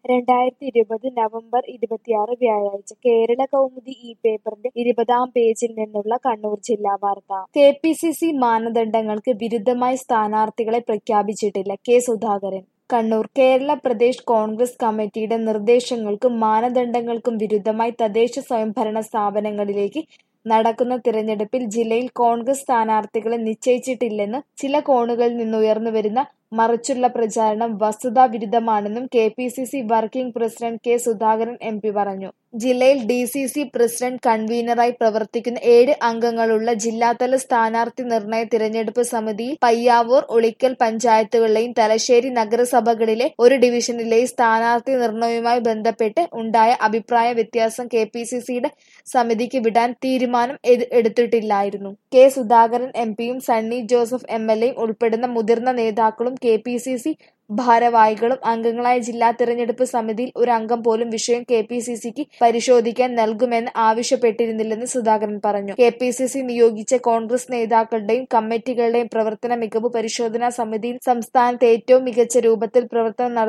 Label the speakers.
Speaker 1: രണ്ടായിരത്തി ഇരുപത് നവംബർ ഇരുപത്തിയാറ് വ്യാഴാഴ്ച കേരള കൗമുദി ഈ പേപ്പറിന്റെ ഇരുപതാം പേജിൽ നിന്നുള്ള കണ്ണൂർ ജില്ലാ വാർത്ത കെ പി സി സി മാനദണ്ഡങ്ങൾക്ക് വിരുദ്ധമായി സ്ഥാനാർത്ഥികളെ പ്രഖ്യാപിച്ചിട്ടില്ല കെ സുധാകരൻ കണ്ണൂർ കേരള പ്രദേശ് കോൺഗ്രസ് കമ്മിറ്റിയുടെ നിർദ്ദേശങ്ങൾക്കും മാനദണ്ഡങ്ങൾക്കും വിരുദ്ധമായി തദ്ദേശ സ്വയംഭരണ സ്ഥാപനങ്ങളിലേക്ക് നടക്കുന്ന തിരഞ്ഞെടുപ്പിൽ ജില്ലയിൽ കോൺഗ്രസ് സ്ഥാനാർത്ഥികളെ നിശ്ചയിച്ചിട്ടില്ലെന്ന് ചില കോണുകളിൽ നിന്നുയർന്നുവരുന്ന മറിച്ചുള്ള പ്രചാരണം വസ്തുതാ വിരുദ്ധമാണെന്നും K P C C working president K Sudhakaran M P പറഞ്ഞു ജില്ലയിൽ ഡി സി സി പ്രസിഡന്റ് കൺവീനറായി പ്രവർത്തിക്കുന്ന ഏഴ് അംഗങ്ങളുള്ള ജില്ലാതല സ്ഥാനാർത്ഥി നിർണയ തിരഞ്ഞെടുപ്പ് സമിതിയിൽ പയ്യാവൂർ ഉളിക്കൽ പഞ്ചായത്തുകളിലെയും തലശ്ശേരി നഗരസഭകളിലെ ഒരു ഡിവിഷനിലെയും സ്ഥാനാർത്ഥി നിർണയവുമായി ബന്ധപ്പെട്ട് ഉണ്ടായ അഭിപ്രായ വ്യത്യാസം കെ പി സി സിയുടെ സമിതിക്ക് വിടാൻ തീരുമാനം എട് എടുത്തിട്ടില്ലായിരുന്നു കെ സുധാകരൻ എം പിയും സണ്ണി ജോസഫ് എം എൽ എയും ഉൾപ്പെടുന്ന മുതിർന്ന നേതാക്കളും കെ പി സി സി ഭാരവാഹികളും അംഗങ്ങളായ ജില്ലാ തിരഞ്ഞെടുപ്പ് സമിതിയിൽ ഒരു അംഗം പോലും വിഷയം കെ പി സി സിക്ക് പരിശോധിക്കാൻ നൽകുമെന്ന് ആവശ്യപ്പെട്ടിരുന്നില്ലെന്ന് സുധാകരൻ പറഞ്ഞു കെ പി സി സി നിയോഗിച്ച കോൺഗ്രസ് നേതാക്കളുടെയും കമ്മിറ്റികളുടെയും പ്രവർത്തന മികവ് പരിശോധനാ സമിതിയിൽ സംസ്ഥാനത്ത് ഏറ്റവും മികച്ച രൂപത്തിൽ പ്രവർത്തനം നട